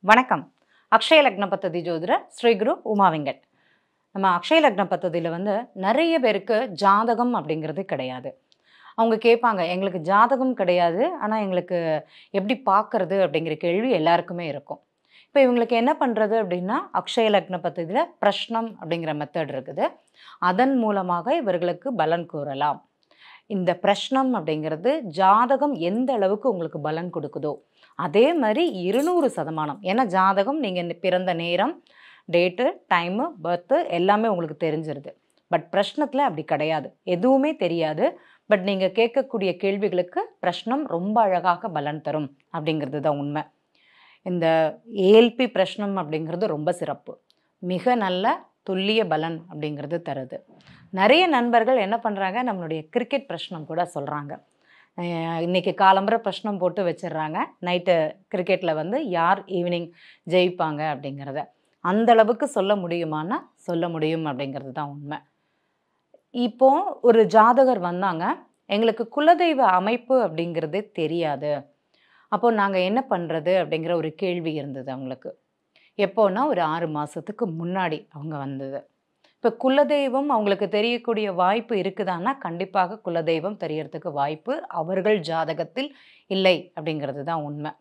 வணக்கம் அக்ஷய லக்ன பத்ததி ஜோதிட ஸ்ரீ குரு உமா வெங்கட் நம்ம அக்ஷய லக்ன பத்ததியில் வந்து நிறைய பேருக்கு ஜாதகம் அப்படிங்கிறது கிடையாது அவங்க கேட்பாங்க எங்களுக்கு ஜாதகம் கிடையாது ஆனால் எங்களுக்கு எப்படி பார்க்கறது அப்படிங்கிற கேள்வி எல்லாருக்குமே இருக்கும் இப்போ இவங்களுக்கு என்ன பண்ணுறது அப்படின்னா அக்ஷய லக்ன பத்ததியில் பிரஷ்னம் அப்படிங்கிற மெத்தட் இருக்குது அதன் மூலமாக இவர்களுக்கு பலன் கூறலாம் இந்த பிரஷ்னம் அப்படிங்கிறது ஜாதகம் எந்த அளவுக்கு உங்களுக்கு பலன் கொடுக்குதோ அதே மாதிரி இருநூறு சதமானம் ஏன்னா ஜாதகம் நீங்கள் பிறந்த நேரம் டேட்டு டைமு பர்த்து எல்லாமே உங்களுக்கு தெரிஞ்சிருது பட் பிரஷ்னத்தில் அப்படி கிடையாது எதுவுமே தெரியாது பட் நீங்கள் கேட்கக்கூடிய கேள்விகளுக்கு பிரஷ்னம் ரொம்ப அழகாக பலன் தரும் அப்படிங்கிறது தான் உண்மை இந்த ஏஎல்பி பிரஷ்னம் அப்படிங்கிறது ரொம்ப சிறப்பு மிக நல்ல துல்லிய பலன் அப்படிங்கிறது தருது நிறைய நண்பர்கள் என்ன பண்ணுறாங்க நம்மளுடைய கிரிக்கெட் பிரஷ்னம் கூட சொல்கிறாங்க இன்றைக்கி காலம்புற பிரஷ்னம் போட்டு வச்சிடுறாங்க நைட்டு கிரிக்கெட்டில் வந்து யார் ஈவினிங் ஜெயிப்பாங்க அப்படிங்கிறத அந்த அளவுக்கு சொல்ல முடியுமானா சொல்ல முடியும் அப்படிங்கிறது தான் உண்மை இப்போ ஒரு ஜாதகர் வந்தாங்க எங்களுக்கு குலதெய்வ அமைப்பு அப்படிங்கிறது தெரியாது அப்போ நாங்கள் என்ன பண்ணுறது அப்படிங்கிற ஒரு கேள்வி இருந்தது அவங்களுக்கு எப்போன்னா ஒரு ஆறு மாதத்துக்கு முன்னாடி அவங்க வந்தது இப்போ குலதெய்வம் அவங்களுக்கு தெரியக்கூடிய வாய்ப்பு இருக்குதான்னா கண்டிப்பாக குலதெய்வம் தெரியறதுக்கு வாய்ப்பு அவர்கள் ஜாதகத்தில் இல்லை அப்படிங்கிறது தான் உண்மை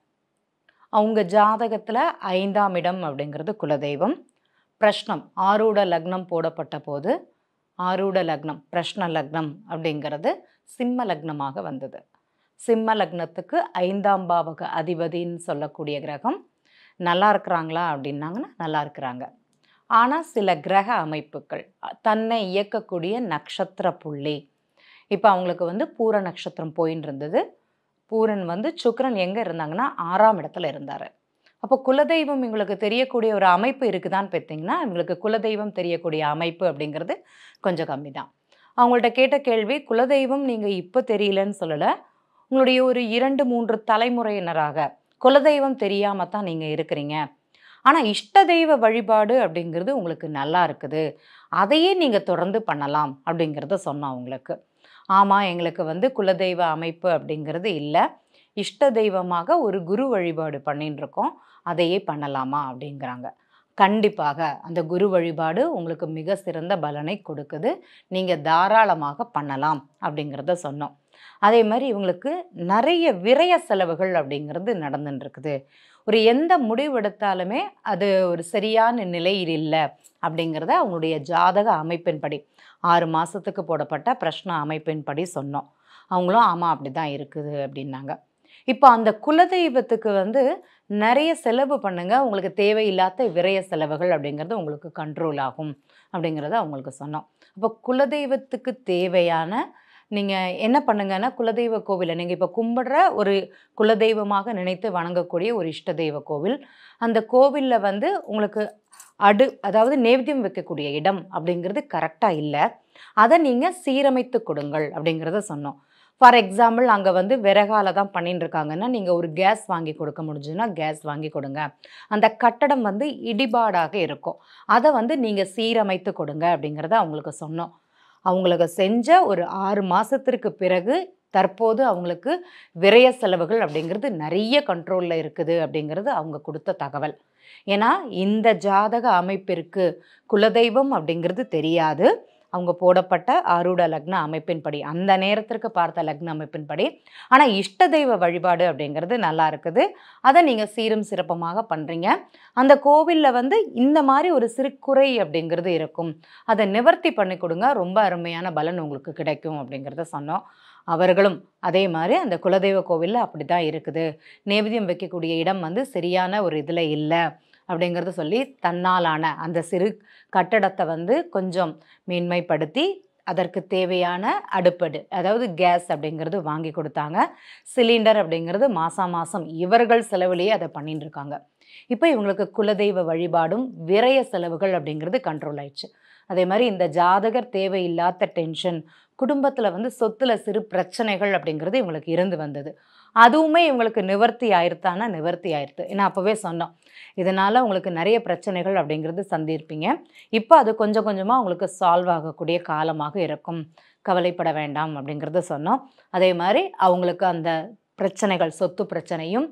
அவங்க ஜாதகத்தில் ஐந்தாம் இடம் அப்படிங்கிறது குலதெய்வம் பிரஷ்னம் ஆரூட லக்னம் போடப்பட்ட போது ஆரூட லக்னம் பிரஷ்ன லக்னம் அப்படிங்கிறது சிம்ம லக்னமாக வந்தது சிம்ம லக்னத்துக்கு ஐந்தாம் பாவக அதிபதின்னு சொல்லக்கூடிய கிரகம் நல்லா இருக்கிறாங்களா அப்படின்னாங்கன்னா நல்லா இருக்கிறாங்க ஆனால் சில கிரக அமைப்புகள் தன்னை இயக்கக்கூடிய நட்சத்திர புள்ளி இப்போ அவங்களுக்கு வந்து பூர நட்சத்திரம் போயின்னு இருந்தது பூரன் வந்து சுக்கரன் எங்கே இருந்தாங்கன்னா ஆறாம் இடத்துல இருந்தார் அப்போ குலதெய்வம் இவங்களுக்கு தெரியக்கூடிய ஒரு அமைப்பு இருக்குதான்னு பார்த்தீங்கன்னா இவங்களுக்கு குலதெய்வம் தெரியக்கூடிய அமைப்பு அப்படிங்கிறது கொஞ்சம் கம்மி தான் அவங்கள்ட்ட கேட்ட கேள்வி குலதெய்வம் நீங்கள் இப்போ தெரியலன்னு சொல்லலை உங்களுடைய ஒரு இரண்டு மூன்று தலைமுறையினராக குலதெய்வம் தெரியாமல் தான் நீங்கள் இருக்கிறீங்க ஆனால் இஷ்ட தெய்வ வழிபாடு அப்படிங்கிறது உங்களுக்கு நல்லா இருக்குது அதையே நீங்கள் தொடர்ந்து பண்ணலாம் அப்படிங்கிறத சொன்னோம் அவங்களுக்கு ஆமாம் எங்களுக்கு வந்து குலதெய்வ அமைப்பு அப்படிங்கிறது இல்லை இஷ்ட தெய்வமாக ஒரு குரு வழிபாடு பண்ணின்னு இருக்கோம் அதையே பண்ணலாமா அப்படிங்கிறாங்க கண்டிப்பாக அந்த குரு வழிபாடு உங்களுக்கு மிக சிறந்த பலனை கொடுக்குது நீங்கள் தாராளமாக பண்ணலாம் அப்படிங்கிறத சொன்னோம் அதே மாதிரி இவங்களுக்கு நிறைய விரய செலவுகள் அப்படிங்கிறது நடந்துட்டு இருக்குது ஒரு எந்த முடிவு எடுத்தாலுமே அது ஒரு சரியான நிலையில் இல்லை அப்படிங்கிறத அவங்களுடைய ஜாதக அமைப்பின்படி ஆறு மாதத்துக்கு போடப்பட்ட பிரஷ்ன அமைப்பின்படி சொன்னோம் அவங்களும் ஆமாம் அப்படி தான் இருக்குது அப்படின்னாங்க இப்போ அந்த குலதெய்வத்துக்கு வந்து நிறைய செலவு பண்ணுங்க உங்களுக்கு தேவையில்லாத விரய செலவுகள் அப்படிங்கிறது உங்களுக்கு கண்ட்ரோல் ஆகும் அப்படிங்கிறத அவங்களுக்கு சொன்னோம் அப்போ குலதெய்வத்துக்கு தேவையான நீங்கள் என்ன பண்ணுங்கன்னா குலதெய்வ கோவிலை நீங்கள் இப்போ கும்பிடுற ஒரு குலதெய்வமாக நினைத்து வணங்கக்கூடிய ஒரு இஷ்ட தெய்வ கோவில் அந்த கோவிலில் வந்து உங்களுக்கு அடு அதாவது நேவேத்தியம் வைக்கக்கூடிய இடம் அப்படிங்கிறது கரெக்டாக இல்லை அதை நீங்கள் சீரமைத்து கொடுங்கள் அப்படிங்கிறத சொன்னோம் ஃபார் எக்ஸாம்பிள் அங்கே வந்து விறகால தான் பண்ணிட்டு இருக்காங்கன்னா நீங்கள் ஒரு கேஸ் வாங்கி கொடுக்க முடிஞ்சுன்னா கேஸ் வாங்கி கொடுங்க அந்த கட்டடம் வந்து இடிபாடாக இருக்கும் அதை வந்து நீங்கள் சீரமைத்து கொடுங்க அப்படிங்கிறத அவங்களுக்கு சொன்னோம் அவங்களுக்கு செஞ்ச ஒரு ஆறு மாதத்திற்கு பிறகு தற்போது அவங்களுக்கு விரய செலவுகள் அப்படிங்கிறது நிறைய கண்ட்ரோலில் இருக்குது அப்படிங்கிறது அவங்க கொடுத்த தகவல் ஏன்னா இந்த ஜாதக அமைப்பிற்கு குலதெய்வம் அப்படிங்கிறது தெரியாது அவங்க போடப்பட்ட ஆரூட லக்ன அமைப்பின்படி அந்த நேரத்திற்கு பார்த்த லக்ன அமைப்பின்படி ஆனால் இஷ்ட தெய்வ வழிபாடு அப்படிங்கிறது நல்லா இருக்குது அதை நீங்கள் சீரும் சிறப்பமாக பண்ணுறீங்க அந்த கோவிலில் வந்து இந்த மாதிரி ஒரு சிறுகுறை அப்படிங்கிறது இருக்கும் அதை நிவர்த்தி பண்ணி கொடுங்க ரொம்ப அருமையான பலன் உங்களுக்கு கிடைக்கும் அப்படிங்கிறத சொன்னோம் அவர்களும் அதே மாதிரி அந்த குலதெய்வ கோவிலில் அப்படி தான் இருக்குது நேவேத்தியம் வைக்கக்கூடிய இடம் வந்து சரியான ஒரு இதில் இல்லை அப்படிங்கிறத சொல்லி தன்னாலான அந்த சிறு கட்டடத்தை வந்து கொஞ்சம் மேன்மைப்படுத்தி அதற்கு தேவையான அடுப்படு அதாவது கேஸ் அப்படிங்கிறது வாங்கி கொடுத்தாங்க சிலிண்டர் அப்படிங்கிறது மாதம் மாதம் இவர்கள் செலவுலேயே அதை பண்ணிட்டு இருக்காங்க இப்போ இவங்களுக்கு குலதெய்வ வழிபாடும் விரய செலவுகள் அப்படிங்கிறது கண்ட்ரோல் ஆயிடுச்சு அதே மாதிரி இந்த ஜாதகர் தேவையில்லாத டென்ஷன் குடும்பத்தில் வந்து சொத்தில் சிறு பிரச்சனைகள் அப்படிங்கிறது இவங்களுக்கு இருந்து வந்தது அதுவுமே இவங்களுக்கு நிவர்த்தி ஆயிருத்தானா நிவர்த்தி ஆயிருது ஏன்னா அப்போவே சொன்னோம் இதனால் உங்களுக்கு நிறைய பிரச்சனைகள் அப்படிங்கிறது சந்திருப்பீங்க இப்போ அது கொஞ்சம் கொஞ்சமாக உங்களுக்கு சால்வ் ஆகக்கூடிய காலமாக இருக்கும் கவலைப்பட வேண்டாம் அப்படிங்கிறத சொன்னோம் அதே மாதிரி அவங்களுக்கு அந்த பிரச்சனைகள் சொத்து பிரச்சனையும்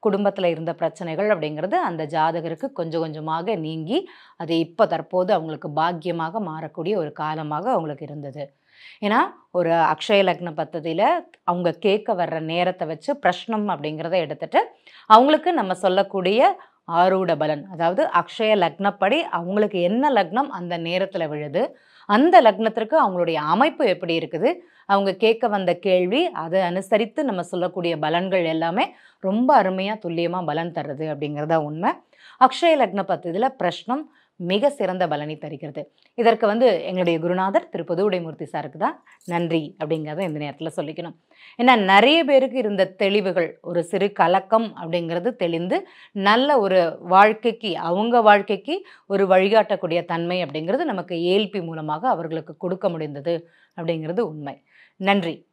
குடும்பத்தில் இருந்த பிரச்சனைகள் அப்படிங்கிறது அந்த ஜாதகருக்கு கொஞ்சம் கொஞ்சமாக நீங்கி அது இப்போ தற்போது அவங்களுக்கு பாக்கியமாக மாறக்கூடிய ஒரு காலமாக அவங்களுக்கு இருந்தது ஏன்னா ஒரு அக்ஷய லக்ன பத்ததியில் அவங்க கேட்க வர்ற நேரத்தை வச்சு பிரஷ்னம் அப்படிங்கிறத எடுத்துட்டு அவங்களுக்கு நம்ம சொல்லக்கூடிய ஆரூட பலன் அதாவது அக்ஷய லக்னப்படி அவங்களுக்கு என்ன லக்னம் அந்த நேரத்தில் விழுது அந்த லக்னத்திற்கு அவங்களுடைய அமைப்பு எப்படி இருக்குது அவங்க கேட்க வந்த கேள்வி அதை அனுசரித்து நம்ம சொல்லக்கூடிய பலன்கள் எல்லாமே ரொம்ப அருமையாக துல்லியமாக பலன் தருது அப்படிங்கிறதா உண்மை அக்ஷய லக்ன பத்ததியில் பிரஷ்னம் மிக சிறந்த பலனை தருகிறது இதற்கு வந்து எங்களுடைய குருநாதர் திரு புதுவுடைமூர்த்தி சாருக்கு தான் நன்றி அப்படிங்கிறத இந்த நேரத்தில் சொல்லிக்கணும் ஏன்னா நிறைய பேருக்கு இருந்த தெளிவுகள் ஒரு சிறு கலக்கம் அப்படிங்கிறது தெளிந்து நல்ல ஒரு வாழ்க்கைக்கு அவங்க வாழ்க்கைக்கு ஒரு வழிகாட்டக்கூடிய தன்மை அப்படிங்கிறது நமக்கு ஏல்பி மூலமாக அவர்களுக்கு கொடுக்க முடிந்தது அப்படிங்கிறது உண்மை நன்றி